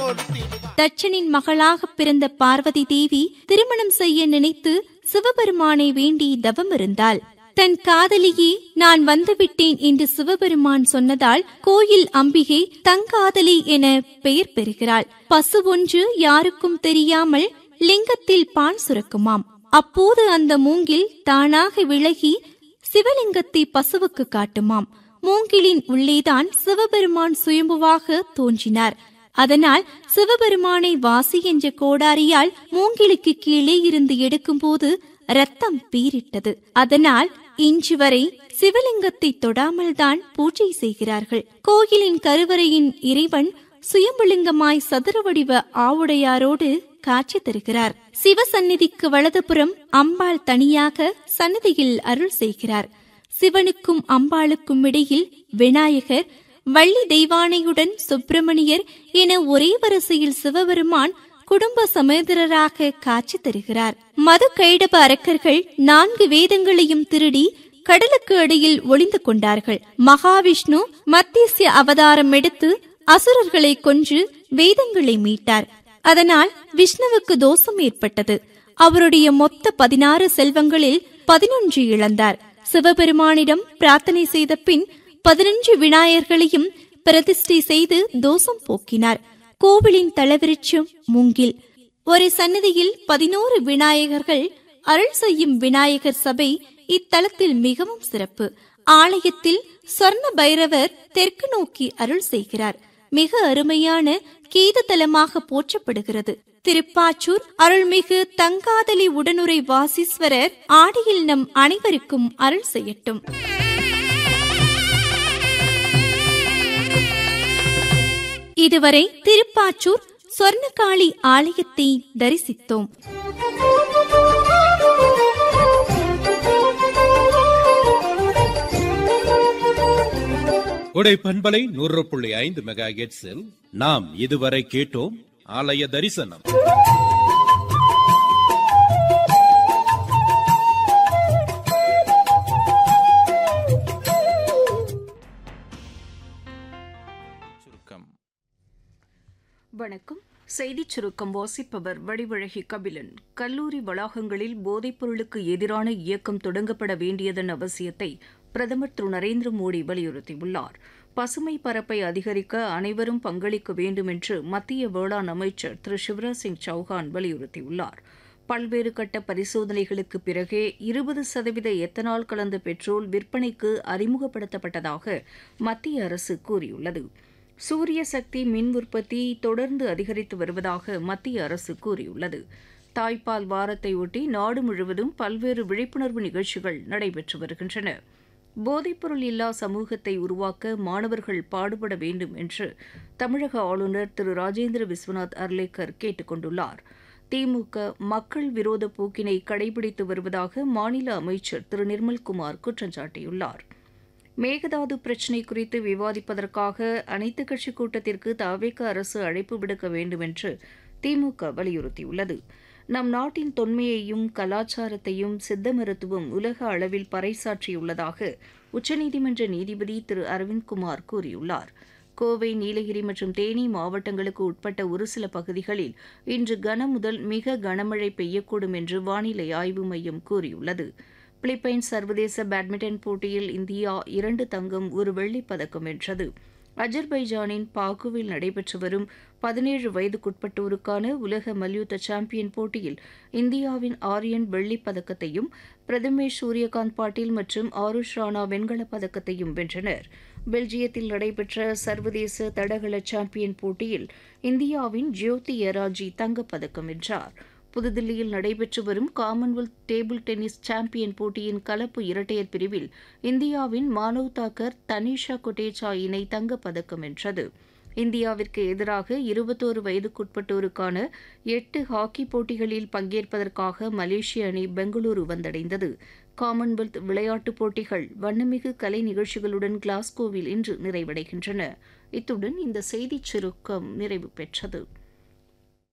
கொடுத்திடுவான் தட்சனின் மகளாக பிறந்த பார்வதி தேவி திருமணம் செய்ய நினைத்து சிவபெருமானை வேண்டி தவம் இருந்தாள் தன் காதலியே நான் வந்துவிட்டேன் என்று சிவபெருமான் சொன்னதால் கோயில் அம்பிகை தங்காதலி என பெயர் பெறுகிறாள் பசு ஒன்று யாருக்கும் தெரியாமல் லிங்கத்தில் பான் சுரக்குமாம் அப்போது அந்த மூங்கில் தானாக விலகி சிவலிங்கத்தை பசுவுக்கு காட்டுமாம் மூங்கிலின் உள்ளேதான் சிவபெருமான் சுயம்புவாக தோன்றினார் அதனால் சிவபெருமானை வாசி என்ற கோடாரியால் மூங்கிலுக்கு கீழே இருந்து எடுக்கும்போது ரத்தம் பீரிட்டது அதனால் இன்று வரை சிவலிங்கத்தை தொடாமல்தான் பூஜை செய்கிறார்கள் கோயிலின் கருவறையின் இறைவன் சுயம்புலிங்கமாய் சதுர வடிவ ஆவுடையாரோடு காட்சி தருகிறார் சிவசந்நிதிக்கு வலதுபுறம் அம்பாள் தனியாக சன்னதியில் அருள் செய்கிறார் சிவனுக்கும் அம்பாளுக்கும் இடையில் விநாயகர் வள்ளி தெய்வானையுடன் சுப்பிரமணியர் என ஒரே வரிசையில் சிவபெருமான் குடும்ப சமேதரராக காட்சி தருகிறார் மது கைடப அரக்கர்கள் நான்கு வேதங்களையும் திருடி கடலுக்கு அடியில் ஒளிந்து கொண்டார்கள் மகாவிஷ்ணு மத்தியசிய அவதாரம் எடுத்து அசுரர்களை கொன்று வேதங்களை மீட்டார் அதனால் விஷ்ணுவுக்கு தோஷம் ஏற்பட்டது அவருடைய மொத்த பதினாறு செல்வங்களில் பதினொன்று இழந்தார் சிவபெருமானிடம் பிரார்த்தனை செய்த பின் பதினஞ்சு விநாயகர்களையும் பிரதிஷ்டை செய்து தோஷம் போக்கினார் கோவிலின் தலவிருட்சம் மூங்கில் ஒரு சன்னதியில் பதினோரு விநாயகர்கள் அருள் செய்யும் விநாயகர் சபை இத்தலத்தில் மிகவும் சிறப்பு ஆலயத்தில் சொர்ண பைரவர் தெற்கு நோக்கி அருள் செய்கிறார் மிக அருமையான கீதத்தலமாக போற்றப்படுகிறது திருப்பாச்சூர் அருள்மிகு தங்காதலி உடனுரை வாசீஸ்வரர் ஆடியில் நம் அனைவருக்கும் அருள் செய்யட்டும் இதுவரை திருப்பாச்சூர் சொர்ணகாளி ஆலயத்தை தரிசித்தோம் கொடை பண்பலை நூறு புள்ளி ஐந்து மெகா ஹெட்ஸில் நாம் இதுவரை கேட்டோம் ஆலய தரிசனம் சுருக்கம் வணக்கம் செய்திச் சுருக்கம் வாசிப்பவர் வடிவழகி கபிலன் கல்லூரி வளாகங்களில் போதைப்பொருளுக்கு எதிரான இயக்கம் தொடங்கப்பட வேண்டியதன் அவசியத்தை பிரதமர் திரு நரேந்திர மோடி வலியுறுத்தியுள்ளார் பசுமை பரப்பை அதிகரிக்க அனைவரும் பங்களிக்க வேண்டும் என்று மத்திய வேளாண் அமைச்சர் திரு சிவராஜ் சிங் சௌஹான் வலியுறுத்தியுள்ளார் பல்வேறு கட்ட பரிசோதனைகளுக்கு பிறகே இருபது சதவீத எத்தனால் கலந்த பெட்ரோல் விற்பனைக்கு அறிமுகப்படுத்தப்பட்டதாக மத்திய அரசு கூறியுள்ளது சூரிய சக்தி மின் உற்பத்தி தொடர்ந்து அதிகரித்து வருவதாக மத்திய அரசு கூறியுள்ளது தாய்ப்பால் வாரத்தை ஒட்டி நாடு முழுவதும் பல்வேறு விழிப்புணர்வு நிகழ்ச்சிகள் நடைபெற்று வருகின்றன போதைப்பொருள் இல்லா சமூகத்தை உருவாக்க மாணவர்கள் பாடுபட வேண்டும் என்று தமிழக ஆளுநர் திரு ராஜேந்திர விஸ்வநாத் அர்லேக்கர் கேட்டுக் கொண்டுள்ளார் திமுக மக்கள் விரோத போக்கினை கடைபிடித்து வருவதாக மாநில அமைச்சர் திரு நிர்மல்குமார் குற்றம் சாட்டியுள்ளார் மேகதாது பிரச்சினை குறித்து விவாதிப்பதற்காக அனைத்துக் கட்சி கூட்டத்திற்கு தவேக அரசு அழைப்பு விடுக்க வேண்டும் என்று திமுக வலியுறுத்தியுள்ளது நம் நாட்டின் தொன்மையையும் கலாச்சாரத்தையும் சித்த மருத்துவம் உலக அளவில் பறைசாற்றியுள்ளதாக உச்சநீதிமன்ற நீதிபதி திரு அரவிந்த்குமார் கூறியுள்ளார் கோவை நீலகிரி மற்றும் தேனி மாவட்டங்களுக்கு உட்பட்ட ஒரு சில பகுதிகளில் இன்று கன முதல் மிக கனமழை பெய்யக்கூடும் என்று வானிலை ஆய்வு மையம் கூறியுள்ளது பிலிப்பைன்ஸ் சர்வதேச பேட்மிண்டன் போட்டியில் இந்தியா இரண்டு தங்கம் ஒரு வெள்ளிப் பதக்கம் வென்றது அஜர்பைஜானின் பாக்குவில் நடைபெற்று வரும் பதினேழு வயதுக்குட்பட்டோருக்கான உலக மல்யுத்த சாம்பியன் போட்டியில் இந்தியாவின் ஆரியன் வெள்ளிப் பதக்கத்தையும் பிரதமேஷ் சூரியகாந்த் பாட்டீல் மற்றும் ஆருஷ் ராணா வெண்கலப் பதக்கத்தையும் வென்றனர் பெல்ஜியத்தில் நடைபெற்ற சர்வதேச தடகள சாம்பியன் போட்டியில் இந்தியாவின் ஜோதி எராஜி தங்கப்பதக்கம் வென்றார் புதுதில்லியில் நடைபெற்று வரும் காமன்வெல்த் டேபிள் டென்னிஸ் சாம்பியன் போட்டியின் கலப்பு இரட்டையர் பிரிவில் இந்தியாவின் மானவ் தாக்கர் தனிஷா கொட்டேச்சா இணை தங்கப்பதக்கம் வென்றது இந்தியாவிற்கு எதிராக இருபத்தோரு வயதுக்குட்பட்டோருக்கான எட்டு ஹாக்கி போட்டிகளில் பங்கேற்பதற்காக மலேசிய அணி பெங்களூரு வந்தடைந்தது காமன்வெல்த் விளையாட்டுப் போட்டிகள் வண்ணமிகு கலை நிகழ்ச்சிகளுடன் கிளாஸ்கோவில் இன்று நிறைவடைகின்றன இத்துடன் இந்த செய்திச் சுருக்கம் நிறைவு பெற்றது